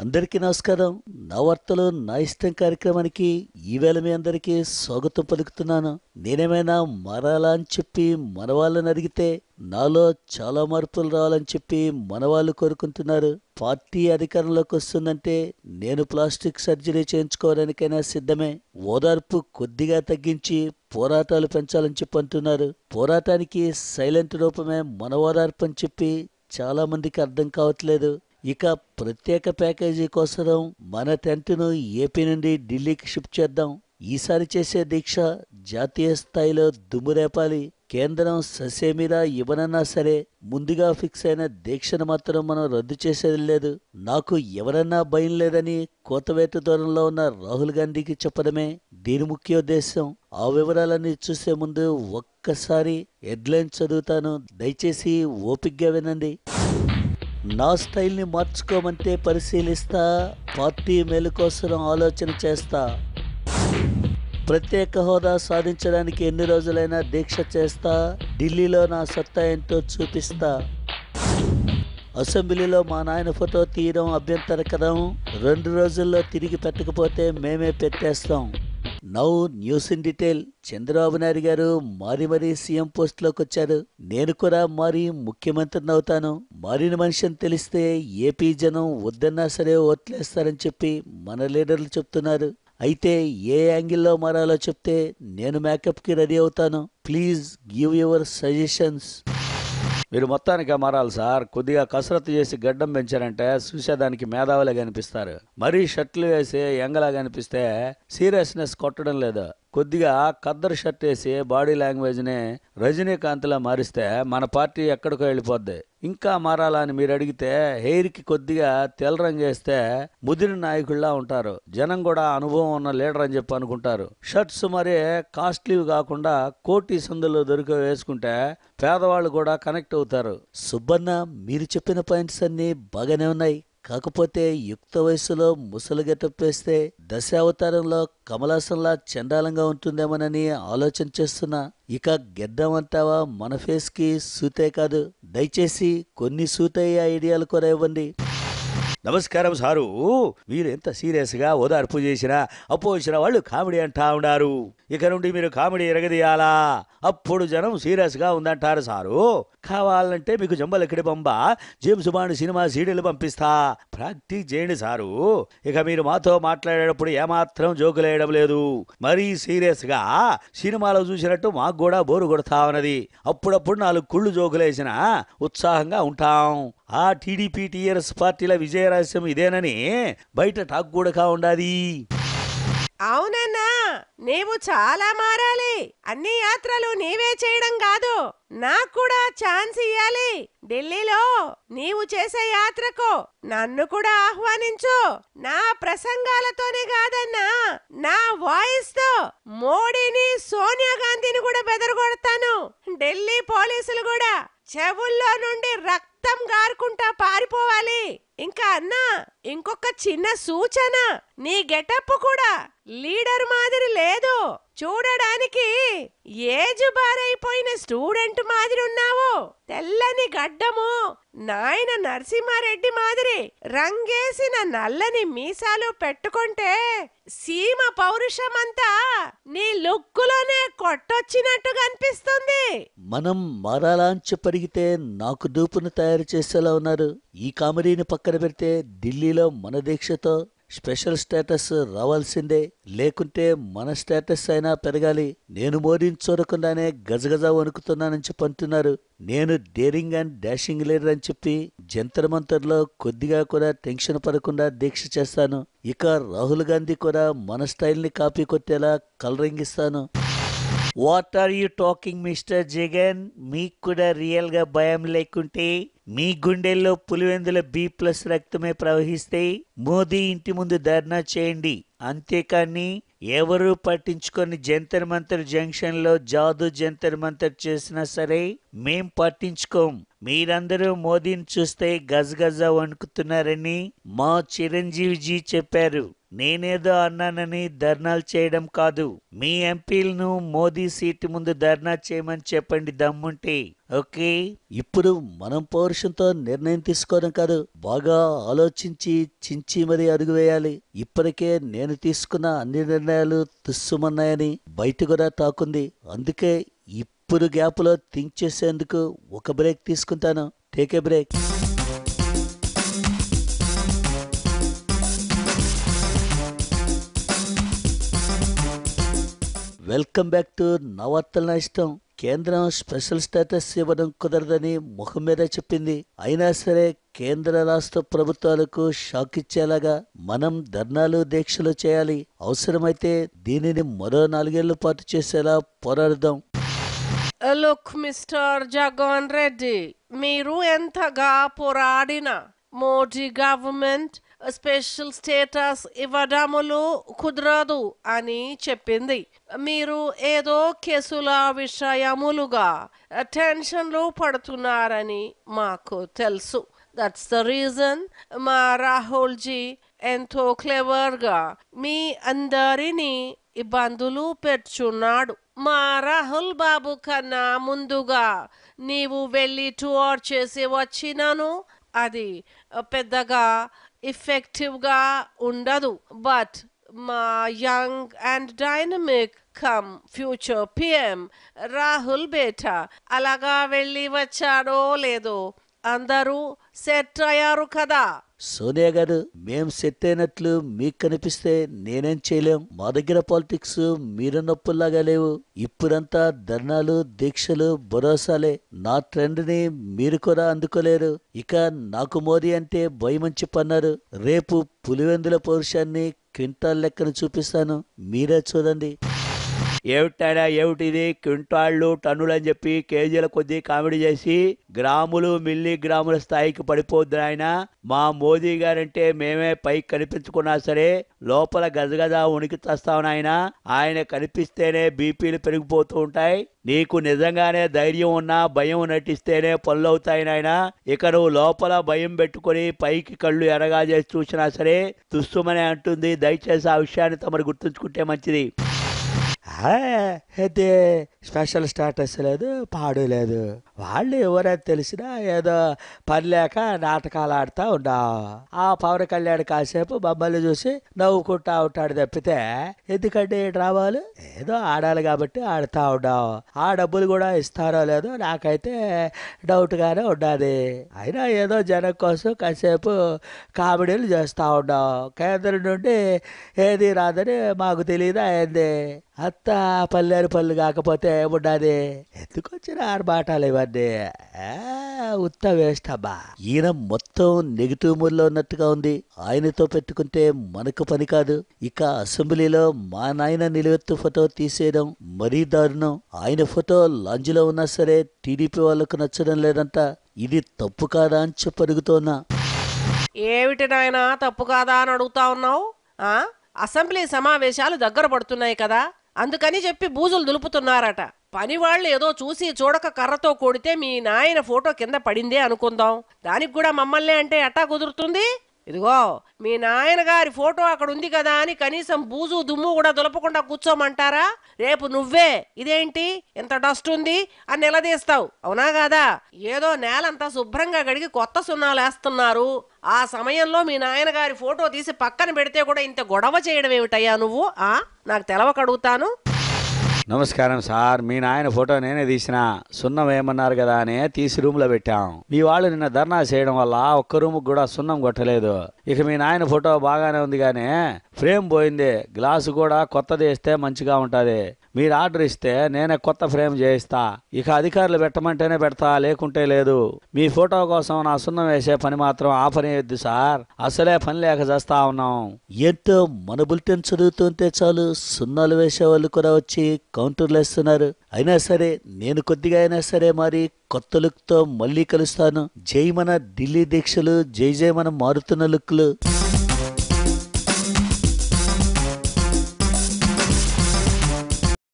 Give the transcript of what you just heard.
అందరికీ నమస్కారం నా వార్తలు నా ఇష్టం కార్యక్రమానికి ఈవేళ మీ అందరికీ స్వాగతం పలుకుతున్నాను నేనేమైనా మారాలా అని చెప్పి మన వాళ్ళని అడిగితే నాలో చాలా మార్పులు రావాలని చెప్పి మన వాళ్ళు కోరుకుంటున్నారు పార్టీ అధికారంలోకి వస్తుందంటే నేను ప్లాస్టిక్ సర్జరీ చేయించుకోవడానికైనా సిద్ధమే ఓదార్పు కొద్దిగా తగ్గించి పోరాటాలు పెంచాలని చెప్పి అంటున్నారు పోరాటానికి సైలెంట్ రూపమే మన ఓదార్పు అని చెప్పి చాలా మందికి అర్థం కావట్లేదు ఇక ప్రత్యేక ప్యాకేజీ కోసం మన టెంట్ను ఏపీ నుండి ఢిల్లీకి షిఫ్ట్ చేద్దాం ఈసారి చేసే దీక్ష జాతీయ స్థాయిలో దుమ్మురేపాలి కేంద్రం ససేమిరా ఇవ్వనన్నా సరే ముందుగా ఫిక్స్ అయిన దీక్షను మాత్రం మనం రద్దు చేసేది లేదు నాకు ఎవరన్నా భయం లేదని కోతవేట దూరంలో ఉన్న రాహుల్ గాంధీకి చెప్పడమే దీని ముఖ్యోద్దేశం ఆ వివరాలన్నీ చూసే ముందు ఒక్కసారి హెడ్లైన్ చదువుతాను దయచేసి ఓపిగ్గా వినండి నా స్టైల్ని మార్చుకోమంటే పరిశీలిస్తా పార్టీ మేలు కోసం ఆలోచన చేస్తా ప్రత్యేక హోదా సాధించడానికి ఎన్ని రోజులైనా దీక్ష చేస్తా ఢిల్లీలో నా సత్తా ఏంటో చూపిస్తా అసెంబ్లీలో మా నాయన ఫోటో తీయడం అభ్యంతరకరం రెండు రోజుల్లో తిరిగి పెట్టకపోతే మేమే పెట్టేస్తాం now news in detail Chandrababu Naidu garu మారి మరీ సీఎం పోస్ట్లోకి వచ్చారు నేను కూడా మారి ముఖ్యమంత్రిని అవుతాను మారిన మనిషి అని తెలిస్తే ఏపీ జనం వద్దన్నా సరే ఓట్లేస్తారని చెప్పి మన లీడర్లు చెప్తున్నారు అయితే ఏ యాంగిల్లో మారాలో చెప్తే నేను మేకప్కి రెడీ అవుతాను ప్లీజ్ గివ్ యువర్ సజెషన్స్ మీరు మొత్తానికి మారాలి సార్ కొద్దిగా కసరత్తు చేసి గడ్డం పెంచారంటే చూసేదానికి మేధావులే కనిపిస్తారు మరీ షర్ట్లు వేసి ఎంగలా కనిపిస్తే సీరియస్నెస్ కొట్టడం లేదు కొద్దిగా ఖద్దరు షర్ట్ వేసి బాడీ లాంగ్వేజ్ని రజనీకాంత్లా మారిస్తే మన పార్టీ ఎక్కడికో వెళ్ళిపోద్ది ఇంకా మారాలా అని మీరు అడిగితే హెయిర్కి కొద్దిగా తెల్ల రంగు వేస్తే ముదిరి నాయకుల్లా ఉంటారు జనం కూడా అనుభవం ఉన్న లీడర్ అని చెప్పి అనుకుంటారు షర్ట్స్ మరి కాస్ట్లీ కాకుండా కోటి సందులు దొరికే వేసుకుంటే పేదవాళ్ళు కూడా కనెక్ట్ అవుతారు సుబ్బన్న మీరు చెప్పిన పాయింట్స్ అన్నీ బాగానే ఉన్నాయి కాకపోతే యుక్త వయసులో ముసలి గెటప్పేస్తే దశావతారంలో కమలాసంలా చండాలంగా ఉంటుందేమోనని ఆలోచన చేస్తున్నా ఇక గెడ్డమంటావా మన ఫేస్కి సూతే కాదు దయచేసి కొన్ని సూతయ్యే ఐడియాలు కూడా ఇవ్వండి నమస్కారం సారు మీరు ఎంత సీరియస్గా ఓదార్పు చేసినా అపోజిన వాళ్ళు కామెడీ అంటా ఉన్నారు ఇక నుండి మీరు కామెడీ ఎరగదీయాలా అప్పుడు జనం సీరియస్గా ఉందంటారు సారు కావాలంటే మీకు జంబలెక్కడి పంప జేమ్స్ బాండ్ సినిమా సీడీలు పంపిస్తా ప్రాక్టీస్ చేయండి సారు ఇక మీరు మాతో మాట్లాడేటప్పుడు ఏమాత్రం జోకులేయడం లేదు మరీ సీరియస్గా సినిమాలో చూసినట్టు మాకు కూడా బోరు కొడతా ఉన్నది అప్పుడప్పుడు నాలుగు కుళ్ళు జోకులేసిన ఉత్సాహంగా ఉంటాం ఆ టీడీపీ టీఆర్ఎస్ పార్టీల విజయ రహస్యం ఇదేనని బయట టాక్ కూడా ఉండాది అవునన్నా నీవు చాలా మారాలి అన్ని యాత్రలు నీవే చేయడం కాదు నాకు కూడా ఛాన్స్ ఇయ్యాలి ఢిల్లీలో నీవు చేసే యాత్రకు నన్ను కూడా ఆహ్వానించు నా ప్రసంగాలతోనే కాదన్నా నా వాయిస్ తో మోడీని సోనియా గాంధీని కూడా బెదరగొడతాను ఢిల్లీ పోలీసులు కూడా చెవుల్లో నుండి రక్తం గారుకుంటా పారిపోవాలి ఇంకా అన్నా ఇంకొక చిన్న సూచన నీ గెటప్ కూడా లీడర్ మాదిరి లేదు చూడడానికి ఏజ్ బారైపోయిన స్టూడెంట్ మాదిరి ఉన్నావు తెల్లని గడ్డము నాయన నరసింహారెడ్డి మాదిరి రంగేసిన నల్లని మీసాలు పెట్టుకుంటే సీమ పౌరుషమంతా నీ లుక్కులోనే కొట్టొచ్చినట్టు కనిపిస్తుంది మనం మారాలా అని చెప్పడిగితే నాకు దూపును తయారు చేసేలా ఉన్నారు ఈ కామెడీని పక్కన పెడితే ఢిల్లీలో మన దీక్షతో స్పెషల్ స్టేటస్ రావాల్సిందే లేకుంటే మన స్టేటస్ అయినా పెరగాలి నేను మోదీని చూడకుండానే గజగజ వణుకుతున్నానని చెప్పి అంటున్నారు నేను డేరింగ్ అండ్ డాషింగ్ లీడర్ అని చెప్పి జంతర్ మంతర్లో కొద్దిగా కూడా టెన్షన్ పడకుండా దీక్ష చేస్తాను ఇక రాహుల్ గాంధీ కూడా మన స్టైల్ని కాపీ కొట్టేలా కలరింగిస్తాను what are you talking mister Jagan మీకు కూడా రియల్ గా భయం లేకుంటే మీ గుండెల్లో పులివెందుల బి ప్లస్ రక్తమే ప్రవహిస్తే మోదీ ఇంటి ముందు ధర్నా చేయండి అంతేకాని ఎవరు పట్టించుకొని జంతర్ మంతర్ జంక్షన్ లో జాదు జంతర్ మంతర్ చేసినా సరే మేం పట్టించుకోం మీరందరూ మోదీని చూస్తే గజగజ వణుకుతున్నారని మా చిరంజీవి జీ చెప్పారు నేనేదో అన్నానని ధర్నాలు చేయడం కాదు మీ ఎంపీలను మోదీ సీటు ముందు ధర్నా చేయమని చెప్పండి దమ్ముంటే ఓకే ఇప్పుడు మనం పౌరుషంతో నిర్ణయం తీసుకోవడం కాదు బాగా ఆలోచించి చించి మరీ అడుగు వేయాలి ఇప్పటికే నేను తీసుకున్న అన్ని నిర్ణయాలు తుస్సుమన్నాయని బయట కూడా తాకుంది అందుకే ఇప్పుడు గ్యాప్లో థింక్ చేసేందుకు ఒక బ్రేక్ తీసుకుంటాను take a break welcome back to నవార్తల నా ఇష్టం కేంద్రం స్పెషల్ స్టేటస్ ఇవ్వడం కుదరదని ముఖం మీద చెప్పింది అయినా సరే కేంద్ర రాష్ట్ర ప్రభుత్వాలకు షాక్ ఇచ్చేలాగా మనం ధర్నాలు దీక్షలు చేయాలి అవసరమైతే దీనిని మరో నాలుగేళ్ల పాటు చేసేలా పోరాడదాం లుక్ మిస్టర్ జగన్ రెడ్డి మీరు ఎంతగా పోరాడినా మోడీ గవర్నమెంట్ స్పెషల్ స్టేటస్ ఇవ్వడములు కుదరదు అని చెప్పింది మీరు ఏదో కేసుల విషయములుగా టెన్షన్లు పడుతున్నారని మాకు తెలుసు దట్స్ ద రీజన్ మా రాహుల్ జీ ఎంతో క్లెవర్గా మీ అందరినీ ఇబ్బందులు పెట్టుచున్నాడు మా రాహుల్ బాబు కన్నా ముందుగా నీవు వెళ్ళి టూర్ చేసి వచ్చినాను అది పెద్దగా ఇఫెక్టివ్గా ఉండదు బట్ మా young and dynamic come future PM Rahul బేటా అలాగా వెళ్ళి వచ్చాడో లేదో అందరూ సెట్ అయ్యారు కదా సోనియా గారు మేం సెట్ అయినట్లు మీకు కనిపిస్తే నేనేం చేయలేం మా దగ్గర పాలిటిక్స్ మీరు నొప్పుల్లాగా లేవు ఇప్పుడంతా ధర్నాలు దీక్షలు భరోసాలే నా ట్రెండ్ ని మీరు కూడా అందుకోలేరు ఇక నాకు మోదీ అంటే భయమని చెప్పన్నారు రేపు పులివెందుల పౌరుషాన్ని క్వింటాల్ లెక్కన చూపిస్తాను మీరే చూడండి ఏమిటాడా ఏమిటిది క్వింటాళ్ళు టన్నులు అని చెప్పి కేజీల కొద్దీ కామెడీ చేసి గ్రాములు మిల్లీ గ్రాముల స్థాయికి పడిపోద్దు ఆయన మా మోదీ గారంటే మేమే పైకి కనిపించుకున్నా సరే లోపల గజగజ ఉనికి తెస్తాం ఆయన ఆయన కనిపిస్తేనే బీపీలు పెరిగిపోతూ ఉంటాయి నీకు నిజంగానే ధైర్యం ఉన్నా భయం నటిస్తేనే పనులు అవుతాయి నాయన ఇక నువ్వు లోపల భయం పెట్టుకొని పైకి కళ్ళు ఎరగా చేసి చూసినా సరే తుస్సుమనే అంటుంది దయచేసి ఆ విషయాన్ని తమరు గుర్తుంచుకుంటే మంచిది అయితే స్పెషల్ స్టాటస్ లేదు పాడు లేదు వాళ్ళు ఎవరైతే తెలిసినా ఏదో పని లేక నాటకాలు ఆడుతూ ఉండా ఆ పవన్ కళ్యాణ్ కాసేపు మమ్మల్ని చూసి నవ్వుకుంటా ఉంటాడు తప్పితే ఎందుకంటే ఈ డ్రామాలు ఏదో ఆడాలి కాబట్టి ఆడుతూ ఉండాం ఆ డబ్బులు కూడా ఇస్తారో లేదో నాకైతే డౌట్గానే ఉన్నది అయినా ఏదో జనం కోసం కాసేపు కామెడీలు చేస్తూ ఉన్నాం కేంద్రం నుండి ఏది రాదని మాకు తెలియదా ఏంది అత్త పల్లెరు పళ్ళు కాకపోతే ఏమున్నది ఎందుకు వచ్చిన ఆడబాటాలు ఇవన్నీ ఆ, ఉత్త వేస్ట్ అబ్బా ఈయన మొత్తం నెగిటివ్ మూడ్లో ఉన్నట్టుగా ఉంది ఆయనతో పెట్టుకుంటే మనకు పని కాదు ఇక అసెంబ్లీలో మా నాయన నిలువెత్తు ఫోటో తీసేయడం మరీ దారుణం ఆయన ఫోటో లాంజ్లో ఉన్నా సరే టీడీపీ వాళ్ళకు నచ్చడం లేదంట ఇది తప్పు కాదా అని చెప్పి అడుగుతోన్నా ఏమిటి నాయనా తప్పు కాదా అని అడుగుతా ఉన్నావు ఆ అసెంబ్లీ సమావేశాలు దగ్గర పడుతున్నాయి కదా అందుకని చెప్పి బూజులు దులుపుతున్నారట పని వాళ్ళు ఏదో చూసి చూడక కర్రతో కొడితే మీ నాయన ఫోటో కింద పడిందే అనుకుందాం దానికి కూడా మమ్మల్ని అంటే ఎట్టా కుదురుతుంది ఇదిగో మీ నాయన గారి ఫోటో అక్కడ ఉంది కదా అని కనీసం బూజు దుమ్ము కూడా దులపకుండా కూర్చోమంటారా రేపు నువ్వే ఇదేంటి ఎంత డస్ట్ ఉంది అని నిలదీస్తావు అవునా కాదా ఏదో నేలంతా శుభ్రంగా గడిగి కొత్త సున్నాలు వేస్తున్నారు ఆ సమయంలో మీ నాయన గారి ఫోటో తీసి పక్కన పెడితే కూడా ఇంత గొడవ చేయడం ఏమిటయ్యా నువ్వు ఆ నాకు తెలవక అడుగుతాను నమస్కారం సార్ మీ నాయన ఫోటో నేనే తీసిన సున్నం వేయమన్నారు కదా అని తీసి రూమ్ లో పెట్టాం మీ వాళ్ళు నిన్న ధర్నా చేయడం వల్ల ఒక్క రూమ్ కూడా సున్నం కొట్టలేదు ఇక మీ నాయన ఫోటో బాగానే ఉంది కానీ ఫ్రేమ్ పోయింది గ్లాసు కూడా కొత్తది వేస్తే మంచిగా ఉంటది మీరు ఆర్డర్ ఇస్తే నేనే కొత్త ఫ్రేమ్ చేయిస్తా ఇక అధికారులు పెట్టమంటేనే పెడతా లేకుంటే లేదు మీ ఫోటో కోసం నా సున్నం వేసే పని మాత్రం ఆ పని వేయద్దు సార్ అసలే పని లేక చేస్తా ఉన్నాం ఏంటో మన బులెటిన్ చదువుతుంటే చాలు సున్నాలు వేసే వాళ్ళు కూడా వచ్చి కౌంటర్లు వేస్తున్నారు అయినా సరే నేను కొద్దిగా అయినా సరే మరి కొత్త లుక్తో మళ్ళీ కలుస్తాను జై మన ఢిల్లీ దీక్షలు జై జై మన మారుతున్న లుక్లు